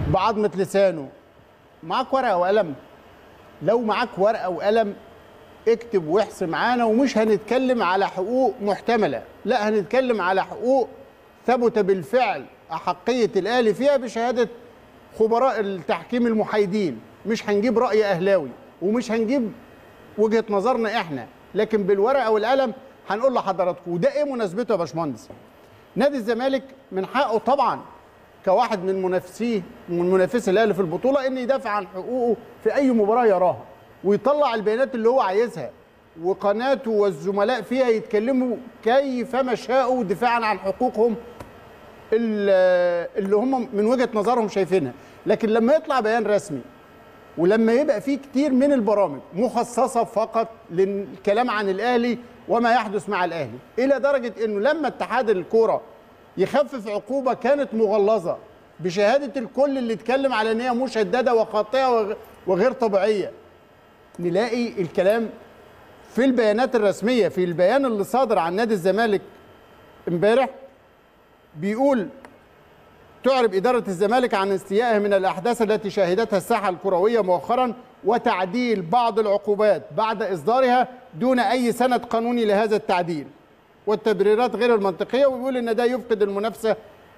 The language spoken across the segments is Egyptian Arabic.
بعظمه لسانه معاك ورقه وقلم لو معاك ورقه وقلم اكتب واحصي معانا ومش هنتكلم على حقوق محتمله لا هنتكلم على حقوق ثبت بالفعل احقيه الاهلي فيها بشهاده خبراء التحكيم المحايدين مش هنجيب راي اهلاوي ومش هنجيب وجهه نظرنا احنا لكن بالورقه والقلم هنقول لحضراتكم وده ايه مناسبته يا باشمهندس نادي الزمالك من حقه طبعا كواحد من منافسيه من منافسي الاهلي في البطوله ان يدافع عن حقوقه في اي مباراه يراها ويطلع البيانات اللي هو عايزها وقناته والزملاء فيها يتكلموا كيفما شاءوا دفاعا عن حقوقهم ال- اللي هم من وجهه نظرهم شايفينها لكن لما يطلع بيان رسمي ولما يبقى في كتير من البرامج مخصصه فقط للكلام عن الاهلي وما يحدث مع الاهلي الى درجه انه لما اتحاد الكوره يخفف عقوبه كانت مغلظه بشهاده الكل اللي اتكلم على ان هي مشدده وخاطئه وغ- وغير طبيعيه نلاقي الكلام في البيانات الرسميه في البيان اللي صادر عن نادي الزمالك امبارح بيقول تعرب إدارة الزمالك عن استيائها من الأحداث التي شهدتها الساحة الكروية مؤخرا وتعديل بعض العقوبات بعد إصدارها دون أي سند قانوني لهذا التعديل والتبريرات غير المنطقية وبيقول إن ده يفقد المنافسة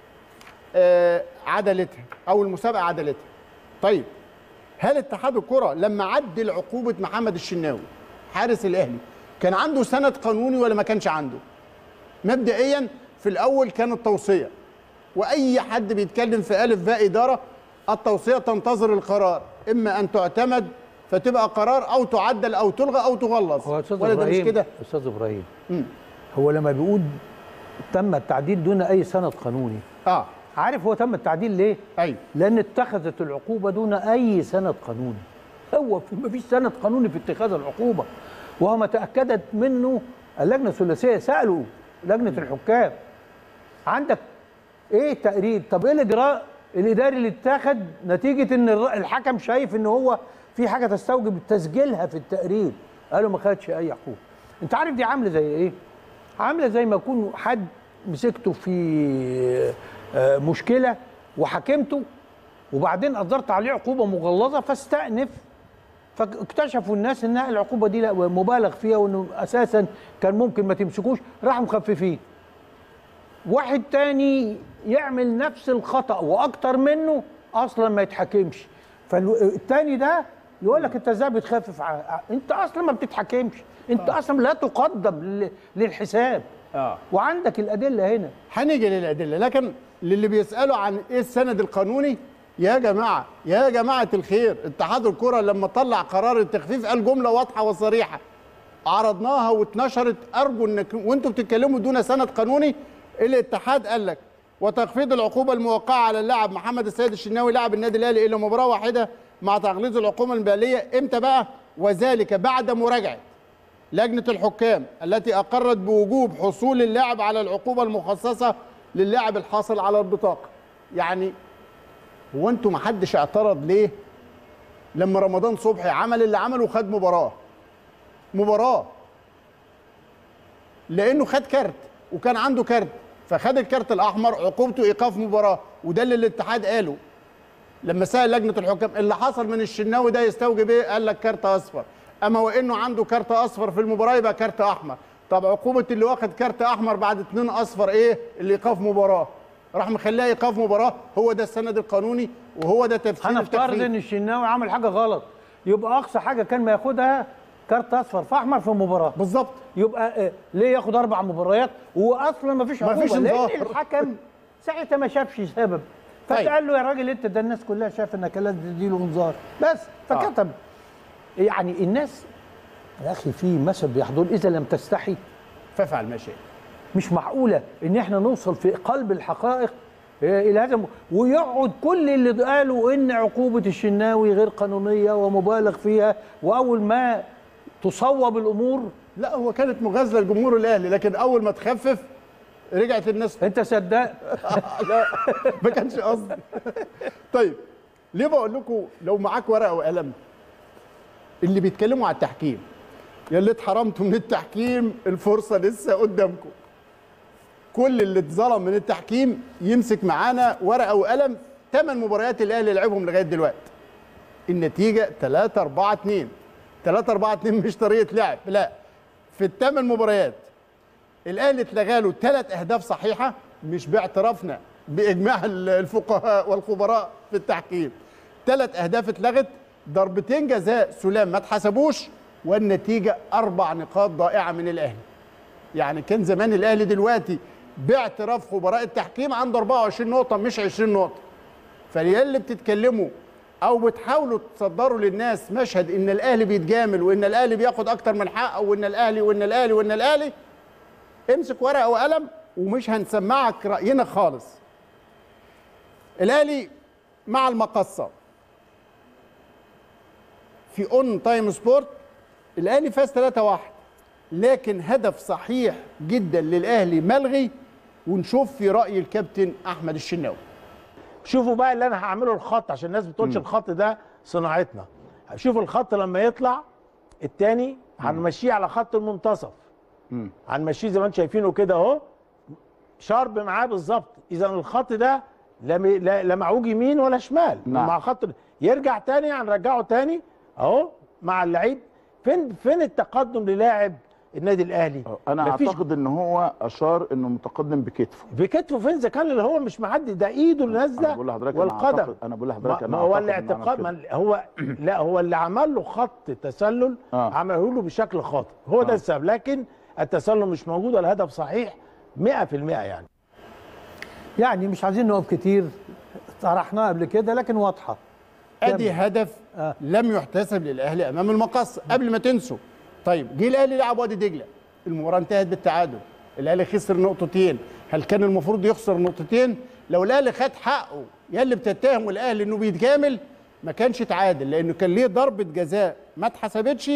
آه، عدالتها أو المسابقة عدالتها طيب هل اتحاد الكرة لما عدل عقوبة محمد الشناوي حارس الأهلي كان عنده سند قانوني ولا ما كانش عنده؟ مبدئيا في الاول كانت توصيه واي حد بيتكلم في الف باء اداره التوصيه تنتظر القرار اما ان تعتمد فتبقى قرار او تعدل او تلغى او تغلظ هو استاذ ولا ده مش ابراهيم كده استاذ ابراهيم هو لما بيقول تم التعديل دون اي سند قانوني اه عارف هو تم التعديل ليه؟ ايوه لان اتخذت العقوبه دون اي سند قانوني هو في ما فيش سند قانوني في اتخاذ العقوبه وهو ما تاكدت منه اللجنه الثلاثيه سالوا لجنه الحكام عندك ايه تقرير طب ايه الاجراء الاداري اللي اتخذ نتيجه ان الر- الحكم شايف ان هو في حاجه تستوجب تسجيلها في التقرير قالوا ما خدش اي عقوبه انت عارف دي عامله زي ايه عامله زي ما يكون حد مسكته في آه، مشكله وحكمته وبعدين اصدرت عليه عقوبه مغلظه فاستأنف فاكتشفوا الناس ان العقوبه دي لا مبالغ فيها وانه اساسا كان ممكن ما تمسكوش راحوا مخففين واحد تاني يعمل نفس الخطأ واكتر منه اصلا ما يتحكمش فالتاني ده يقول لك انت ازاي بتخفف ع... ع- انت اصلا ما بتتحكمش انت اصلا لا تقدم لل- للحساب اه وعندك الادله هنا هنيجي للادله لكن للي بيسالوا عن ايه السند القانوني يا جماعه يا جماعه الخير اتحاد الكره لما طلع قرار التخفيف قال جمله واضحه وصريحه عرضناها واتنشرت ارجو انك وانتم بتتكلموا دون سند قانوني الاتحاد قال لك وتخفيض العقوبه الموقعه على اللاعب محمد السيد الشناوي لاعب النادي الاهلي الى مباراه واحده مع تغليظ العقوبه الماليه امتى بقى وذلك بعد مراجعه لجنة الحكام التي أقرت بوجوب حصول اللاعب على العقوبة المخصصة للاعب الحاصل على البطاقة يعني هو انتوا محدش اعترض ليه لما رمضان صبحي عمل اللي عمله وخد مباراة مباراة لأنه خد كارت وكان عنده كارت فخد الكارت الأحمر عقوبته إيقاف مباراة وده اللي الاتحاد قاله لما سال لجنه الحكام اللي حصل من الشناوي ده يستوجب ايه؟ قال لك كارت اصفر اما وانه عنده كارت اصفر في المباراه يبقى كارت احمر طب عقوبه اللي واخد كارت احمر بعد اتنين اصفر ايه؟ اللي ايقاف مباراه راح مخليها ايقاف مباراه هو ده السند القانوني وهو ده تفسير هنفترض التخفيف. ان الشناوي عمل حاجه غلط يبقى اقصى حاجه كان ما ياخدها كارت اصفر فاحمر في مباراه بالظبط يبقى آه، ليه ياخد اربع مباريات واصلا ما فيش ما عقوبه فيش لان انذار. الحكم ساعتها ما شافش سبب طيب. فقال له يا راجل انت ده الناس كلها شايفه انك لازم تديله انذار بس فكتب يعني الناس يا اخي في مثل بيحضر اذا لم تستحي فافعل ما شئت مش معقوله ان احنا نوصل في قلب الحقائق آه، الى هذا الم- ويقعد كل اللي قالوا ان عقوبه الشناوي غير قانونيه ومبالغ فيها واول ما تصوب الامور لا هو كانت مغازله لجمهور الاهلي لكن اول ما تخفف رجعت الناس انت صدقت لا ما كانش قصدي طيب ليه بقول لكم لو معاك ورقه وقلم اللي بيتكلموا على التحكيم يا اللي اتحرمتوا من التحكيم الفرصه لسه قدامكم كل اللي اتظلم من التحكيم يمسك معانا ورقه وقلم ثمان مباريات الاهلي لعبهم لغايه دلوقتي النتيجه 3 4 2 3 4 2 مش طريقه لعب لا في الثمان مباريات الاهلي اتلغى له ثلاث اهداف صحيحه مش باعترافنا باجماع الفقهاء والخبراء في التحكيم ثلاث اهداف اتلغت ضربتين جزاء سلام ما اتحسبوش والنتيجه اربع نقاط ضائعه من الاهلي يعني كان زمان الاهلي دلوقتي باعتراف خبراء التحكيم عنده 24 نقطه مش 20 نقطه فاللي اللي بتتكلموا او بتحاولوا تصدروا للناس مشهد ان الاهلي بيتجامل وان الاهلي بياخد اكتر من حقه وان الاهلي وان الاهلي وان الاهلي امسك ورقه وقلم ومش هنسمعك راينا خالص الاهلي مع المقصه في اون تايم سبورت الاهلي فاز 3-1 لكن هدف صحيح جدا للاهلي ملغي ونشوف في راي الكابتن احمد الشناوي شوفوا بقى اللي انا هعمله الخط عشان الناس بتقولش الخط ده صناعتنا شوفوا الخط لما يطلع التاني هنمشيه على خط المنتصف هنمشيه زي ما انتم شايفينه كده اهو شارب معاه بالظبط اذا الخط ده لا م- لا لا معوج يمين ولا شمال نعم. مع خط يرجع تاني هنرجعه تاني اهو مع اللعيب فين فين التقدم للاعب النادي الاهلي انا مفيش اعتقد ان هو اشار انه متقدم بكتفه بكتفه فين اذا كان اللي هو مش معدي ده ايده اللي انا نازله بقول لحضرتك والقدم أنا, أعتقد- أنا بقول ما لحضرتك ما انا هو أعتقد إنه عمل الاعتقاد كده. ما هو لا هو اللي عمل له خط تسلل آه. عمله له بشكل خاطئ هو ده آه. السبب لكن التسلل مش موجود والهدف صحيح 100% يعني يعني مش عايزين نقف كتير طرحناها قبل كده لكن واضحه ادي كمل. هدف آه. لم يحتسب للاهلي امام المقص قبل ما تنسوا طيب جه الاهلي لعب وادي دجله المباراه انتهت بالتعادل الاهلي خسر نقطتين هل كان المفروض يخسر نقطتين لو الاهلي خد حقه يا اللي بتتهموا الاهلي انه بيتجامل ما كانش تعادل لانه كان ليه ضربه جزاء ما اتحسبتش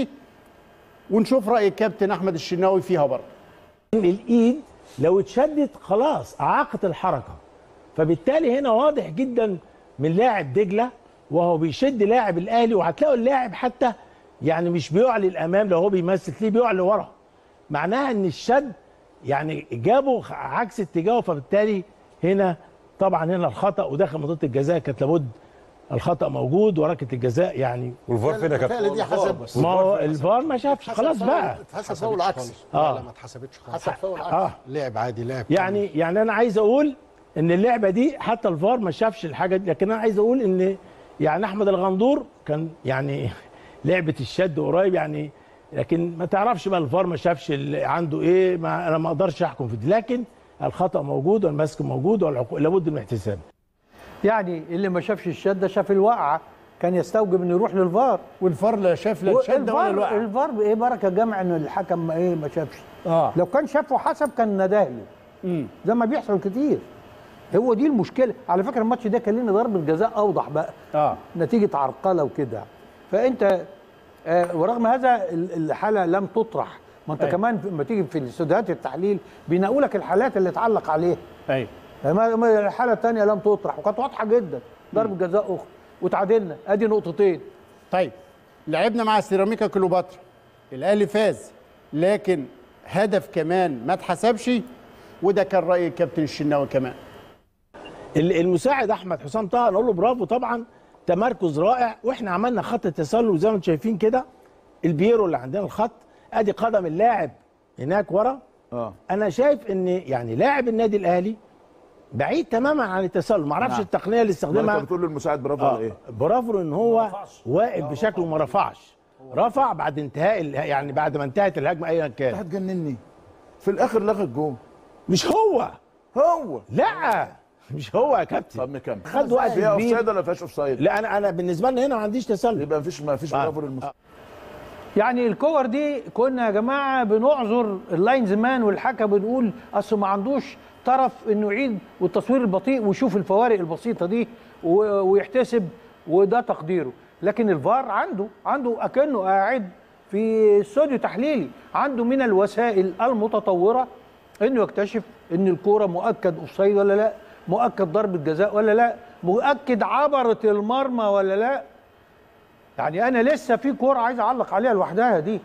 ونشوف راي الكابتن احمد الشناوي فيها برضه الايد لو اتشدت خلاص اعاقت الحركه فبالتالي هنا واضح جدا من لاعب دجله وهو بيشد لاعب الاهلي وهتلاقوا اللاعب حتى يعني مش بيعلي الامام لو هو بيمثل تلاقيه بيعلي ورا معناها ان الشد يعني جابه عكس اتجاهه فبالتالي هنا طبعا هنا الخطا وداخل منطقه الجزاء كانت لابد الخطا موجود وركله الجزاء يعني والفار فين يا كابتن؟ الفعل دي حسب ما هو الفار ما شافش خلاص بقى اتحسب فاول عكسي آه. لا لا ما اتحسبتش خالص حسب فاول آه. عكسي لعب عادي لعب يعني يعني انا عايز اقول ان اللعبه دي حتى الفار ما شافش الحاجه دي لكن انا عايز اقول ان يعني احمد الغندور كان يعني لعبه الشد قريب يعني لكن ما تعرفش بقى الفار ما شافش اللي عنده ايه ما انا ما اقدرش احكم في دي لكن الخطا موجود والمسك موجود والعقوق لابد من احتساب يعني اللي ما شافش الشده شاف الوقعه كان يستوجب انه يروح للفار والفار لا شاف لا الشده ولا الفار الوقعه الفار بايه بركه جمع ان الحكم ما ايه ما شافش اه لو كان شافه حسب كان نداه له امم زي ما بيحصل كتير هو دي المشكله على فكره الماتش ده كان لنا ضربه جزاء اوضح بقى اه نتيجه عرقله وكده فانت آه ورغم هذا ال- الحاله لم تطرح ما انت أيوة. كمان لما تيجي في استوديوهات التحليل بينقوا لك الحالات اللي اتعلق عليها ايوه ما- ما الحاله الثانيه لم تطرح وكانت واضحه جدا ضربه جزاء اخرى وتعادلنا ادي نقطتين طيب لعبنا مع سيراميكا كليوباترا الاهلي فاز لكن هدف كمان ما اتحسبش وده كان راي الكابتن الشناوي كمان ال- المساعد احمد حسام طه نقول له برافو طبعا تمركز رائع واحنا عملنا خط تسلل زي ما انتم شايفين كده البيرو اللي عندنا الخط ادي قدم اللاعب هناك ورا اه انا شايف ان يعني لاعب النادي الاهلي بعيد تماما عن التسلل ما اعرفش نعم. التقنيه اللي ما استخدمها انت بتقول للمساعد برافو على آه ايه؟ برافو ان هو واقف بشكل وما رفعش رفع بعد انتهاء ال- يعني بعد ما انتهت الهجمه ايا انت كان هتجنني في الاخر لغى الجون مش هو هو لا مش هو يا كابتن طب نكمل خد وقت فيها اوف كبير سايد ولا فيهاش اوف سايد؟ لا انا انا بالنسبه لنا هنا ما عنديش تسلل يبقى مفيش مفيش آه. برافو للمساعد يعني الكور دي كنا يا جماعه بنعذر اللاين زمان والحكم بنقول اصل ما عندوش طرف انه يعيد والتصوير البطيء ويشوف الفوارق البسيطه دي و- ويحتسب وده تقديره لكن الفار عنده عنده اكنه قاعد في استوديو تحليلي عنده من الوسائل المتطوره انه يكتشف ان الكوره مؤكد اوفسايد ولا لا مؤكد ضربه جزاء ولا لا مؤكد عبرت المرمى ولا لا يعني انا لسه في كوره عايز اعلق عليها لوحدها دي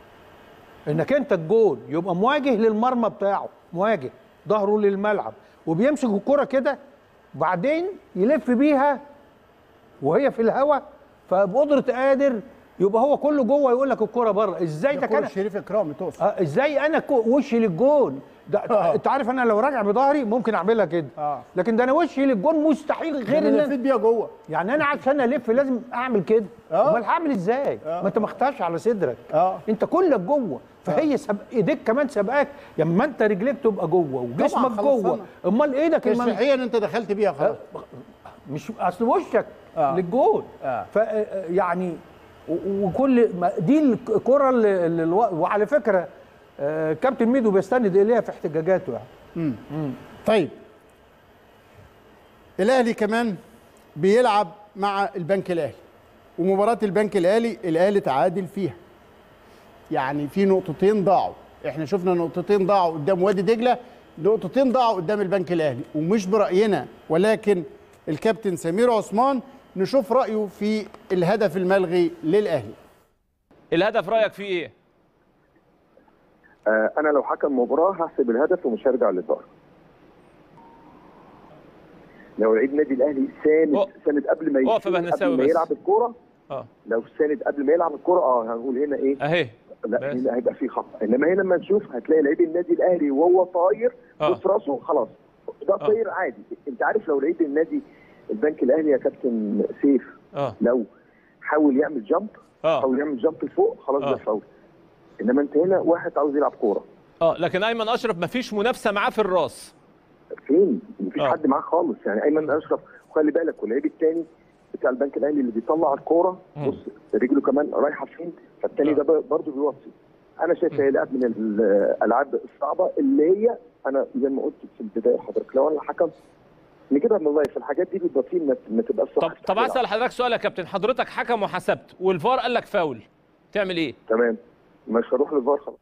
انك انت الجول يبقى مواجه للمرمى بتاعه مواجه ظهره للملعب وبيمسك الكوره كده بعدين يلف بيها وهي في الهواء فبقدره قادر يبقى هو كله جوه يقول لك الكوره بره ازاي ده كان كان شريف اكرامي تقصد آه ازاي انا كو- وشي للجون ده آه. انت عارف انا لو راجع بظهري ممكن اعملها كده آه. لكن ده انا وشي للجون مستحيل غير انا ان لفيت أنا- بيها جوه يعني انا عشان الف لازم اعمل كده آه. امال هعمل ازاي ما انت ما اختارش على صدرك آه. انت كلك جوه فهي سب... ايديك كمان سابقاك يعني ما انت رجليك تبقى جوه وجسمك خلاص جوه أنا. امال ايدك الم... تشريحيا انت دخلت بيها خلاص مش اصل وشك آه. للجول آه. ف يعني و- وكل ما دي الكره اللي, اللي الو... وعلى فكره آه، كابتن ميدو بيستند اليها في احتجاجاته يعني طيب الاهلي كمان بيلعب مع البنك الاهلي ومباراه البنك الاهلي الاهلي تعادل فيها يعني في نقطتين ضاعوا احنا شفنا نقطتين ضاعوا قدام وادي دجله نقطتين ضاعوا قدام البنك الاهلي ومش براينا ولكن الكابتن سمير عثمان نشوف رايه في الهدف الملغي للاهلي الهدف رايك فيه ايه؟ آه، انا لو حكم مباراه هحسب الهدف ومش هرجع للفار لو لعيب النادي الاهلي ساند أوه. ساند قبل ما أقف يا يشوط- بهنساوي قبل ما بس. يلعب الكوره اه لو ساند قبل ما يلعب الكوره اه هنقول هنا ايه اهي لا بس. هنا هيبقى في خطا انما هنا لما نشوف هتلاقي لعيب النادي الاهلي وهو طاير آه. بص راسه خلاص ده طاير عادي انت عارف لو لعيب النادي البنك الاهلي يا كابتن سيف اه لو حاول يعمل جامب اه حاول يعمل جامب لفوق خلاص آه. ده فاول انما انت هنا واحد عاوز يلعب كوره اه لكن ايمن اشرف مفيش منافسه معاه في الراس فين؟ مفيش آه. حد معاه خالص يعني ايمن اشرف وخلي بالك واللعيب الثاني بتاع البنك الاهلي اللي بيطلع الكوره مم. بص رجله كمان رايحه فين فالثاني آه. ده برضه بيوصي انا شايف هي لعب من الالعاب الصعبه اللي هي انا زي ما قلت في البدايه حضرتك لو انا الحكم نجيبها من اللايف الحاجات دي بيبقى فيه ما- ما تبقاش صح طب طب اسال حضرتك سؤال يا كابتن حضرتك حكم وحسبت والفار قال لك فاول تعمل ايه؟ تمام مش هروح للفار خلاص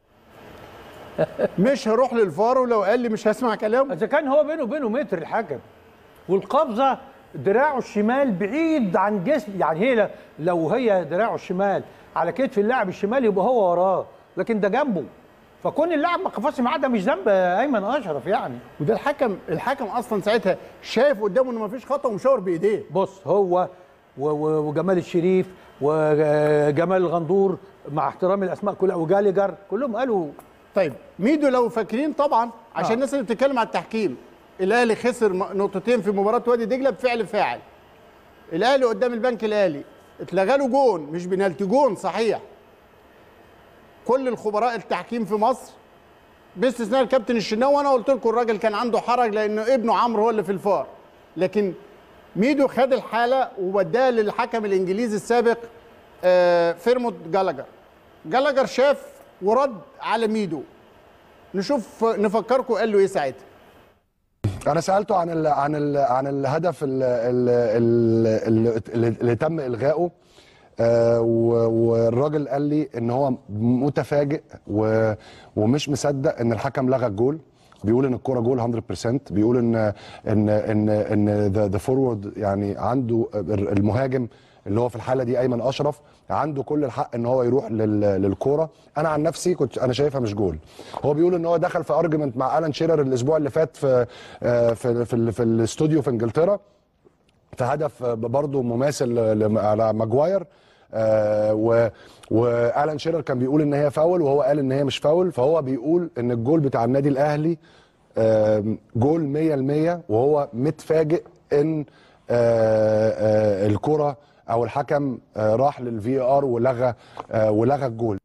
مش هروح للفار ولو قال لي مش هسمع كلامه اذا كان هو بينه وبينه متر الحكم والقبضه دراعه الشمال بعيد عن جسم يعني هي ل- لو هي دراعه الشمال على كتف اللاعب الشمال يبقى هو وراه لكن ده جنبه فكون اللاعب ما قفزش معاه ده مش ذنب ايمن اشرف يعني وده الحكم الحكم اصلا ساعتها شايف قدامه انه مفيش خطا ومشاور بايديه بص هو و- و- وجمال الشريف وجمال الغندور مع احترام الاسماء كلها وجالجر كلهم قالوا طيب ميدو لو فاكرين طبعا عشان آه. الناس اللي بتتكلم على التحكيم الاهلي خسر م- نقطتين في مباراه وادي دجله بفعل فاعل الاهلي قدام البنك الاهلي اتلغى له جون مش بنالتي جون صحيح كل الخبراء التحكيم في مصر باستثناء الكابتن الشناوي وانا قلت لكم الراجل كان عنده حرج لانه ابنه عمرو هو اللي في الفار لكن ميدو خد الحاله ووداها للحكم الانجليزي السابق آه، فيرموت جالاجر جالاجر شاف ورد على ميدو نشوف نفكركم قال له ايه ساعتها انا سالته عن ال عن ال عن الهدف ال- ال- ال- اللي, اللي تم الغائه آه، و- والراجل قال لي ان هو متفاجئ و- ومش مصدق ان الحكم لغى الجول بيقول ان الكوره جول 100% بيقول ان ان ان ان ذا فورورد يعني عنده المهاجم اللي هو في الحاله دي ايمن اشرف عنده كل الحق ان هو يروح لل- للكوره انا عن نفسي كنت انا شايفها مش جول هو بيقول ان هو دخل في ارجيومنت مع الان شيرر الاسبوع اللي فات في آه، في في, ال- في الاستوديو في انجلترا في هدف برضه مماثل ل- على ماجواير آه و والان شيرر كان بيقول ان هي فاول وهو قال ان هي مش فاول فهو بيقول ان الجول بتاع النادي الاهلي آم، جول 100% وهو متفاجئ ان آه، آه، الكره او الحكم آه، راح للفي ار ولغى آه، ولغى الجول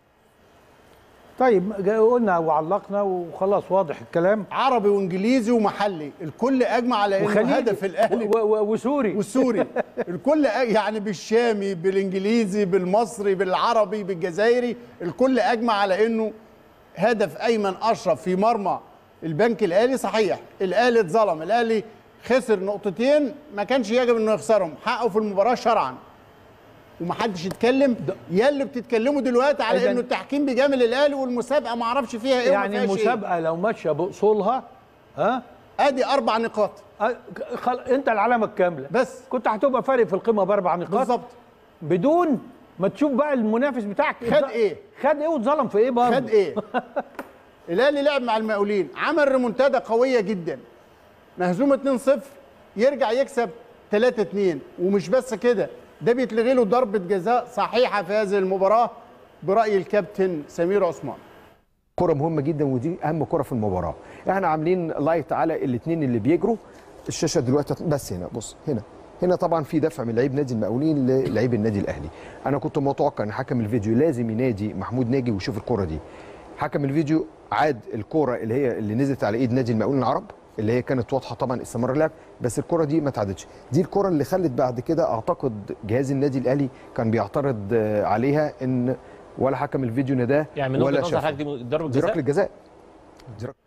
طيب جا- قلنا وعلقنا وخلاص واضح الكلام عربي وانجليزي ومحلي الكل اجمع على انه وخليجي هدف الاهلي و- و- وسوري والسوري الكل أ- يعني بالشامي بالانجليزي بالمصري بالعربي بالجزائري الكل اجمع على انه هدف ايمن اشرف في مرمى البنك الاهلي صحيح الاهلي اتظلم الاهلي خسر نقطتين ما كانش يجب انه يخسرهم حقه في المباراه شرعا ومحدش يتكلم يا اللي بتتكلموا دلوقتي على إذن- انه التحكيم بيجامل الاهلي والمسابقه ما اعرفش فيها ايه وما يعني فيهاش إيه. المسابقه لو ماشيه باصولها ها ادي اربع نقاط أ- خل... انت العلامه الكامله بس. كنت هتبقى فارق في القمه باربع نقاط بالظبط بدون ما تشوف بقى المنافس بتاعك خد اتظ- إيه؟ خد ايه واتظلم في ايه برضه خد ايه الاهلي لعب مع المقاولين عمل ريمونتادا قويه جدا مهزوم 2-0 يرجع يكسب 3 2 ومش بس كده ده بيتلغي له ضربه جزاء صحيحه في هذه المباراه براي الكابتن سمير عثمان كرة مهمة جدا ودي أهم كرة في المباراة احنا عاملين لايت على الاثنين اللي بيجروا الشاشة دلوقتي بس هنا بص هنا هنا طبعا في دفع من لعيب نادي المقاولين للعيب النادي الاهلي انا كنت متوقع ان حكم الفيديو لازم ينادي محمود ناجي ويشوف الكرة دي حكم الفيديو عاد الكرة اللي هي اللي نزلت على ايد نادي المقاولين العرب اللي هي كانت واضحه طبعا استمر اللعب بس الكره دي ما اتعادتش دي الكره اللي خلت بعد كده اعتقد جهاز النادي الاهلي كان بيعترض آه، عليها ان ولا حكم الفيديو نداه يعني من وجهه ولا نظر شافه. حضرتك دي ضربه دي ركله جزاء جزاء دي ركلة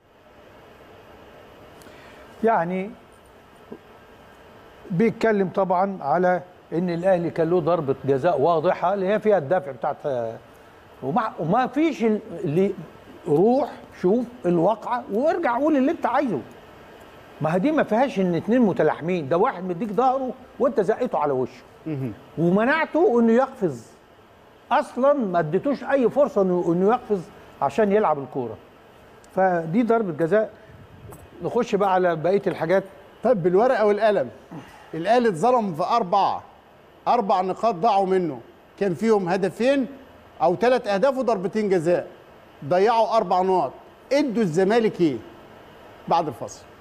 يعني بيتكلم طبعا على ان الاهلي كان له ضربه جزاء واضحه اللي هي فيها الدفع بتاعت وما, وما فيش ال- اللي روح شوف الواقعه وارجع قول اللي انت عايزه ما هي دي ما فيهاش ان اتنين متلاحمين ده واحد مديك ظهره وانت زقيته على وشه ومنعته انه يقفز اصلا ما اديتوش اي فرصه انه انه يقفز عشان يلعب الكوره فدي ضربه جزاء نخش بقى على بقيه الحاجات طيب بالورقه والقلم الاهلي اتظلم في اربعه اربع نقاط ضاعوا منه كان فيهم هدفين او ثلاث اهداف وضربتين جزاء ضيعوا اربع نقط ادوا الزمالك ايه بعد الفصل